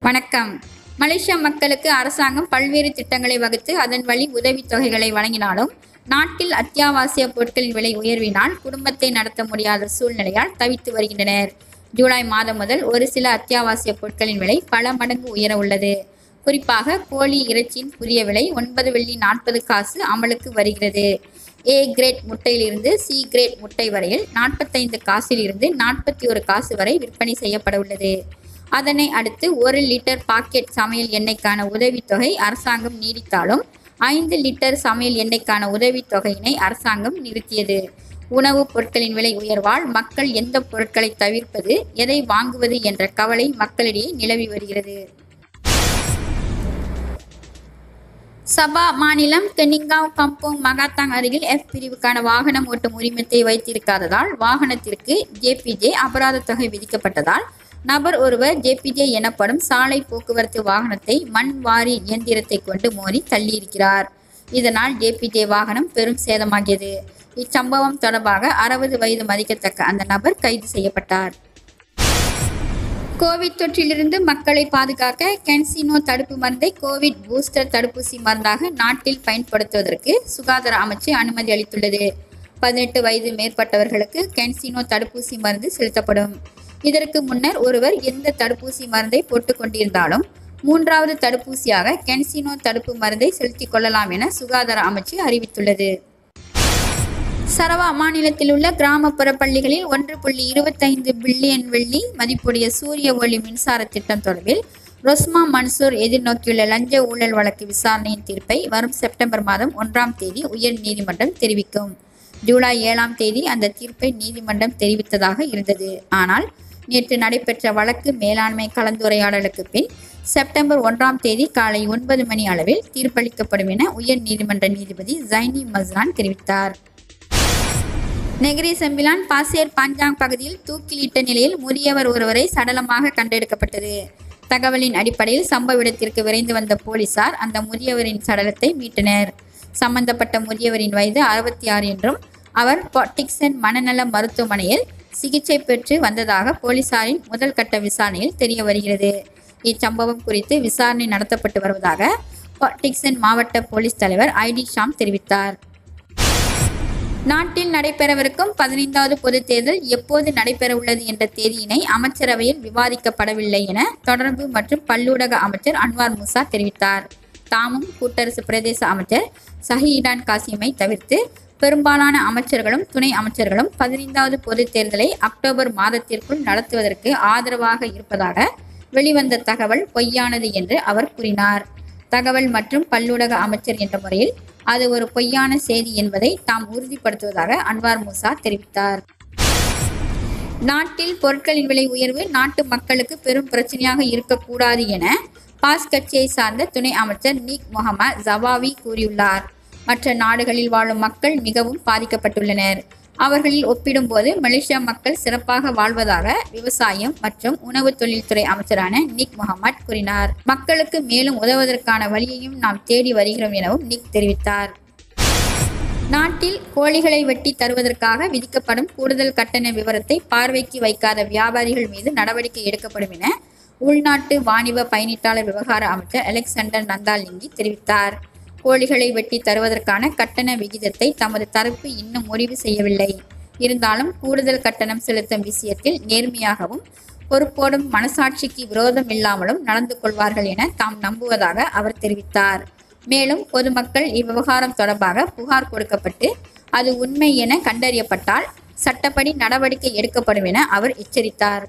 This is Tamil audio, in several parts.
வணக்கம் மலேசிய மக்களுக்கு அரசாங்கம் பல்வேறு திட்டங்களை வகுத்து அதன் வழி உதவித் தொகைகளை வழங்கினாலும் நாட்டில் அத்தியாவசிய பொருட்களின் விலை உயர்வினால் குடும்பத்தை நடத்த முடியாத சூழ்நிலையால் தவித்து வருகின்றனர் ஜூலை மாதம் முதல் ஒரு சில அத்தியாவசிய பொருட்களின் விலை பல மடங்கு உயர உள்ளது குறிப்பாக கோழி இறைச்சியின் புதிய விலை ஒன்பது வெள்ளி நாற்பது காசு அமலுக்கு வருகிறது ஏ கிரேட் முட்டையிலிருந்து சி கிரேட் முட்டை வரையில் நாற்பத்தைந்து காசில் இருந்து நாற்பத்தி ஒரு காசு வரை விற்பனை செய்யப்பட உள்ளது அதனை அடுத்து ஒரு லிட்டர் பாக்கெட் சமையல் எண்ணெய்க்கான உதவித்தொகை அரசாங்கம் நீடித்தாலும் ஐந்து லிட்டர் சமையல் எண்ணெய்க்கான உதவித் தொகையினை அரசாங்கம் நிறுத்தியது உணவுப் பொருட்களின் விலை உயர்வால் மக்கள் எந்த பொருட்களை தவிர்ப்பது எதை வாங்குவது என்ற கவலை மக்களிடையே நிலவி வருகிறது சபா மாநிலம் தென்னிங்காவ் கம்போங் மகாத்தாங் அருகில் எஃப் பிரிவுக்கான வாகனம் ஓட்டும் உரிமத்தை வைத்திருக்காததால் வாகனத்திற்கு ஜேபிஜே அபராத தொகை விதிக்கப்பட்டதால் நபர் ஒருவர் ஜேபிஜே எனப்படும் சாலை போக்குவரத்து வாகனத்தை மண் வாரி இயந்திரத்தை கொண்டு மோதி தள்ளியிருக்கிறார் இதனால் ஜேபிஜே வாகனம் பெரும் சேதமாகியது இச்சம்பவம் தொடர்பாக அறுபது வயது மதிக்கத்தக்க அந்த நபர் கைது செய்யப்பட்டார் கோவிட் தொற்றிலிருந்து மக்களை பாதுகாக்க கேன்சினோ தடுப்பு மருந்தை கோவிட் பூஸ்டர் தடுப்பூசி மருந்தாக நாட்டில் பயன்படுத்துவதற்கு சுகாதார அமைச்சு அனுமதி அளித்துள்ளது பதினெட்டு வயது மேற்பட்டவர்களுக்கு கேன்சினோ தடுப்பூசி மருந்து செலுத்தப்படும் இதற்கு முன்னர் ஒருவர் எந்த தடுப்பூசி மருந்தை போட்டுக் கொண்டிருந்தாலும் மூன்றாவது தடுப்பூசியாக கேன்சினோ தடுப்பு மருந்தை செலுத்திக் கொள்ளலாம் என சுகாதார அமைச்சு அறிவித்துள்ளது சரவா மாநிலத்தில் உள்ள கிராமப்புற பள்ளிகளில் ஒன்று புள்ளி இருபத்தைந்து பில்லியன் வெள்ளி மதிப்புடைய சூரிய ஒளி மின்சார திட்டம் தொடர்பில் ரொஸ்மா மன்சூர் எதிர்நோக்கியுள்ள லஞ்ச ஊழல் வழக்கு விசாரணையின் தீர்ப்பை வரும் செப்டம்பர் மாதம் ஒன்றாம் தேதி உயர் நீதிமன்றம் தெரிவிக்கும் ஜூலை ஏழாம் தேதி அந்த தீர்ப்பை நீதிமன்றம் தெரிவித்ததாக இருந்தது ஆனால் நேற்று நடைபெற்ற வழக்கு மேலாண்மை கலந்துரையாடலுக்கு பின் செப்டம்பர் ஒன்றாம் தேதி காலை ஒன்பது மணி அளவில் தீர்ப்பளிக்கப்படும் என உயர் நீதிமன்ற நீதிபதி ஜைனி மஸ்ரான் தெரிவித்தார் நெகிரி செம்பிலான் பாசேர் பாஞ்சாங் பகுதியில் தூக்கிலிட்ட நிலையில் முதியவர் ஒருவரை சடலமாக கண்டெடுக்கப்பட்டது தகவலின் அடிப்படையில் சம்பவ இடத்திற்கு விரைந்து வந்த போலீசார் அந்த முதியவரின் சடலத்தை மீட்டனர் சம்பந்தப்பட்ட முதியவரின் வயது அறுபத்தி ஆறு என்றும் அவர் பாட்டிக்சன் மனநல மருத்துவமனையில் சிகிச்சை பெற்று வந்ததாக போலீசாரின் முதல் கட்ட விசாரணையில் தெரிய வருகிறது இச்சம்பவம் குறித்து விசாரணை நடத்தப்பட்டு வருவதாக பாட்டிக்சன் மாவட்ட போலீஸ் தலைவர் ஐடி ஷாம் தெரிவித்தார் நாட்டில் நடைபெறவிருக்கும் பதினைந்தாவது பொதுத் தேர்தல் எப்போது நடைபெற உள்ளது என்ற தேதியினை அமைச்சரவையில் விவாதிக்கப்படவில்லை என தொடர்பு மற்றும் பல்லூடக அமைச்சர் அன்வார் மூசா தெரிவித்தார் தாமும் கூட்டரசு பிரதேச அமைச்சர் சஹீடான் காசிமை தவிர்த்து பெரும்பாலான அமைச்சர்களும் துணை அமைச்சர்களும் பதினைந்தாவது பொதுத் தேர்தலை அக்டோபர் மாதத்திற்குள் நடத்துவதற்கு ஆதரவாக இருப்பதாக வெளிவந்த தகவல் பொய்யானது என்று அவர் கூறினார் தகவல் மற்றும் பல்லூடக அமைச்சர் என்ற முறையில் அது ஒரு பொய்யான செய்தி என்பதை தாம் உறுதிப்படுத்துவதாக அன்வார் மூசா தெரிவித்தார் நாட்டில் பொருட்களின் விலை உயர்வு நாட்டு மக்களுக்கு பெரும் பிரச்சனையாக இருக்கக்கூடாது என பாஸ் கட்சியை சார்ந்த துணை அமைச்சர் நீக் முகமது ஜவாவி கூறியுள்ளார் மற்ற நாடுகளில் வாழும் மக்கள் மிகவும் பாதிக்கப்பட்டுள்ளனர் அவர்களில் ஒப்பிடும்போது மலேசியா மக்கள் சிறப்பாக வாழ்வதாக விவசாயம் மற்றும் உணவு தொழில்துறை அமைச்சரான நிக் முகமது கூறினார் மக்களுக்கு மேலும் உதவுவதற்கான வழியையும் நாம் தேடி வருகிறோம் எனவும் நிக் தெரிவித்தார் நாட்டில் கோழிகளை வெட்டி தருவதற்காக விதிக்கப்படும் கூடுதல் கட்டண விவரத்தை பார்வைக்கு வைக்காத வியாபாரிகள் மீது நடவடிக்கை எடுக்கப்படும் என உள்நாட்டு வாணிப பயணிட்டாளர் விவகார அமைச்சர் அலெக்சாண்டர் நந்தாலிங்கி தெரிவித்தார் கோழிகளை வெட்டி தருவதற்கான கட்டண விகிதத்தை தமது தரப்பு இன்னும் முடிவு செய்யவில்லை இருந்தாலும் கூடுதல் கட்டணம் செலுத்தும் விஷயத்தில் நேர்மையாகவும் பொறுப்போடும் மனசாட்சிக்கு விரோதம் இல்லாமலும் நடந்து கொள்வார்கள் என தாம் நம்புவதாக அவர் தெரிவித்தார் மேலும் பொதுமக்கள் இவ்விவகாரம் தொடர்பாக புகார் கொடுக்கப்பட்டு அது உண்மை என கண்டறியப்பட்டால் சட்டப்படி நடவடிக்கை எடுக்கப்படும் என அவர் எச்சரித்தார்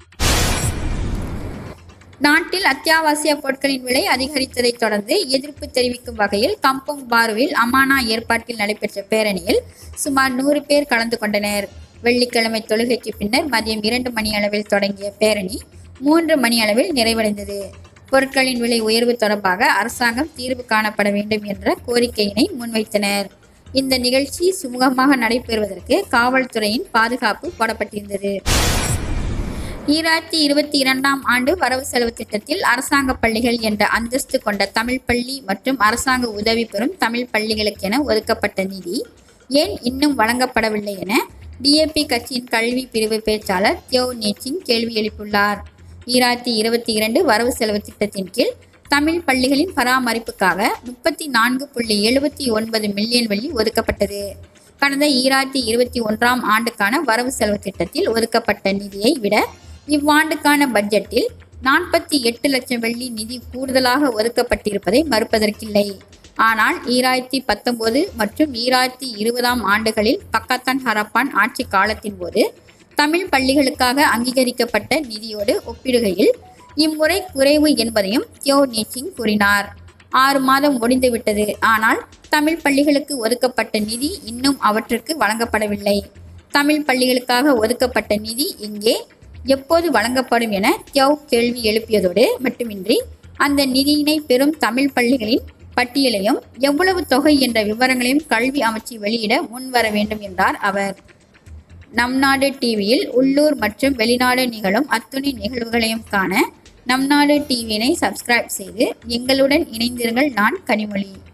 நாட்டில் அத்தியாவசிய பொருட்களின் விலை அதிகரித்ததை தொடர்ந்து எதிர்ப்பு தெரிவிக்கும் வகையில் கம்போங் பாருவில் அமானா ஏற்பாட்டில் நடைபெற்ற பேரணியில் சுமார் நூறு பேர் கலந்து கொண்டனர் வெள்ளிக்கிழமை தொழுகைக்கு பின்னர் மதியம் இரண்டு மணி அளவில் தொடங்கிய பேரணி மூன்று மணி அளவில் நிறைவடைந்தது பொருட்களின் விலை உயர்வு தொடர்பாக அரசாங்கம் தீர்வு காணப்பட வேண்டும் என்ற கோரிக்கையினை முன்வைத்தனர் இந்த நிகழ்ச்சி சுமூகமாக நடைபெறுவதற்கு காவல்துறையின் பாதுகாப்பு போடப்பட்டிருந்தது ஈராயிரத்தி இருபத்தி இரண்டாம் ஆண்டு வரவு செலவு திட்டத்தில் அரசாங்க பள்ளிகள் என்ற அந்தஸ்து கொண்ட தமிழ் பள்ளி மற்றும் அரசாங்க உதவி பெறும் தமிழ் பள்ளிகளுக்கென ஒதுக்கப்பட்ட நிதி ஏன் இன்னும் வழங்கப்படவில்லை என டிஏபி கட்சியின் கல்வி பிரிவு பேச்சாளர் தியோ நேச்சிங் கேள்வி எழுப்பியுள்ளார் ஈராயிரத்தி இருபத்தி இரண்டு வரவு செலவு திட்டத்தின் கீழ் தமிழ் பள்ளிகளின் பராமரிப்புக்காக முப்பத்தி நான்கு புள்ளி எழுபத்தி ஒன்பது மில்லியன் வெள்ளி ஒதுக்கப்பட்டது கடந்த ஈராயிரத்தி இருபத்தி ஒன்றாம் ஆண்டுக்கான வரவு செலவு திட்டத்தில் ஒதுக்கப்பட்ட நிதியை விட இவ்வாண்டுக்கான பட்ஜெட்டில் நாற்பத்தி எட்டு லட்சம் வெள்ளி நிதி கூடுதலாக ஒதுக்கப்பட்டிருப்பதை மறுப்பதற்கில்லை ஆனால் ஈராயிரத்தி பத்தொன்பது மற்றும் ஈராயிரத்தி இருபதாம் ஆண்டுகளில் பக்கத்தான் ஹரப்பான் ஆட்சி காலத்தின் போது தமிழ் பள்ளிகளுக்காக அங்கீகரிக்கப்பட்ட நிதியோடு ஒப்பிடுகையில் இம்முறை குறைவு என்பதையும் தியோ நீச்சிங் கூறினார் ஆறு மாதம் முடிந்துவிட்டது ஆனால் தமிழ் பள்ளிகளுக்கு ஒதுக்கப்பட்ட நிதி இன்னும் அவற்றுக்கு வழங்கப்படவில்லை தமிழ் பள்ளிகளுக்காக ஒதுக்கப்பட்ட நிதி எங்கே எப்போது வழங்கப்படும் என தியோ கேள்வி எழுப்பியதோடு மட்டுமின்றி அந்த நிதியினை பெறும் தமிழ் பள்ளிகளின் பட்டியலையும் எவ்வளவு தொகை என்ற விவரங்களையும் கல்வி அமைச்சு வெளியிட முன்வர வேண்டும் என்றார் அவர் நம் நாடு டிவியில் உள்ளூர் மற்றும் வெளிநாடு நிகழும் அத்துணை நிகழ்வுகளையும் காண நம் நாடு டிவியினை சப்ஸ்கிரைப் செய்து எங்களுடன் இணைந்திருங்கள் நான் கனிமொழி